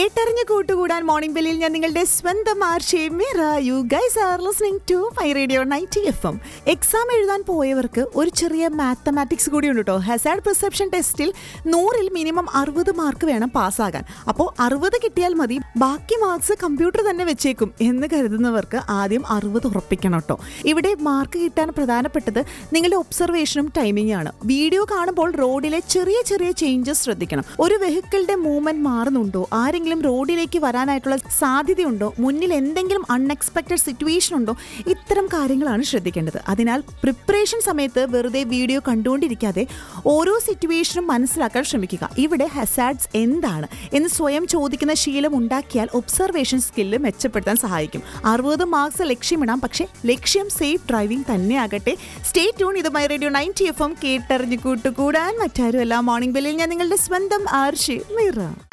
കേട്ടറിഞ്ഞ് കൂട്ടുകൂടാൻ മോർണിംഗ് ബെല്ലിൽ ഞാൻ നിങ്ങളുടെ സ്വന്തം ആർഷേ മീറ you guys are listening to my radio ninety F M exam എഴുതാൻ പോയവർക്ക് ഒരു ചെറിയ മാത്തമാറ്റിക്സ് കൂടി ഉണ്ട് കേട്ടോ ഹെസാഡ് പെർസെപ്ഷൻ ടെസ്റ്റിൽ നൂറിൽ മിനിമം അറുപത് മാർക്ക് വേണം പാസ്സാകാൻ അപ്പോൾ അറുപത് കിട്ടിയാൽ മതി ബാക്കി മാർക്സ് കമ്പ്യൂട്ടർ തന്നെ വെച്ചേക്കും എന്ന് കരുതുന്നവർക്ക് ആദ്യം അറുപത് ഉറപ്പിക്കണം കേട്ടോ ഇവിടെ മാർക്ക് കിട്ടാൻ പ്രധാനപ്പെട്ടത് നിങ്ങളുടെ ഒബ്സർവേഷനും ടൈമിംഗ് ആണ് വീഡിയോ കാണുമ്പോൾ റോഡിലെ ചെറിയ ചെറിയ ചേഞ്ചസ് ശ്രദ്ധിക്കണം ഒരു വെഹിക്കിളിന്റെ മൂവ്മെന്റ് മാറുന്നുണ്ടോ ആരെങ്കിലും റോഡിലേക്ക് വരാനായിട്ടുള്ള സാധ്യതയുണ്ടോ മുന്നിൽ എന്തെങ്കിലും അൺഎക്സ്പെക്ടഡ് സിറ്റുവേഷൻ ഉണ്ടോ ഇത്തരം കാര്യങ്ങളാണ് ശ്രദ്ധിക്കേണ്ടത് അതിനാൽ പ്രിപ്പറേഷൻ സമയത്ത് വെറുതെ വീഡിയോ കണ്ടുകൊണ്ടിരിക്കാതെ ഓരോ സിറ്റുവേഷനും മനസ്സിലാക്കാൻ ശ്രമിക്കുക ഇവിടെ ഹസാഡ്സ് എന്താണ് എന്ന് സ്വയം ചോദിക്കുന്ന ശീലം ഉണ്ടാക്കിയാൽ ഒബ്സർവേഷൻ സ്കില്ല് മെച്ചപ്പെടുത്താൻ സഹായിക്കും അറുപത് മാർക്സ് ലക്ഷ്യമിടാം പക്ഷേ ലക്ഷ്യം സേഫ് ഡ്രൈവിംഗ് തന്നെ ആകട്ടെ സ്റ്റേ ട്യൂൺ ഇത് my radio ninety F M കേട്ടറിഞ്ഞ് കൂട്ടുകൂടാൻ മറ്റാരുമല്ല മോർണിംഗ് ബെല്ലിൽ ഞാൻ നിങ്ങളുടെ സ്വന്തം ആർഷി മിറ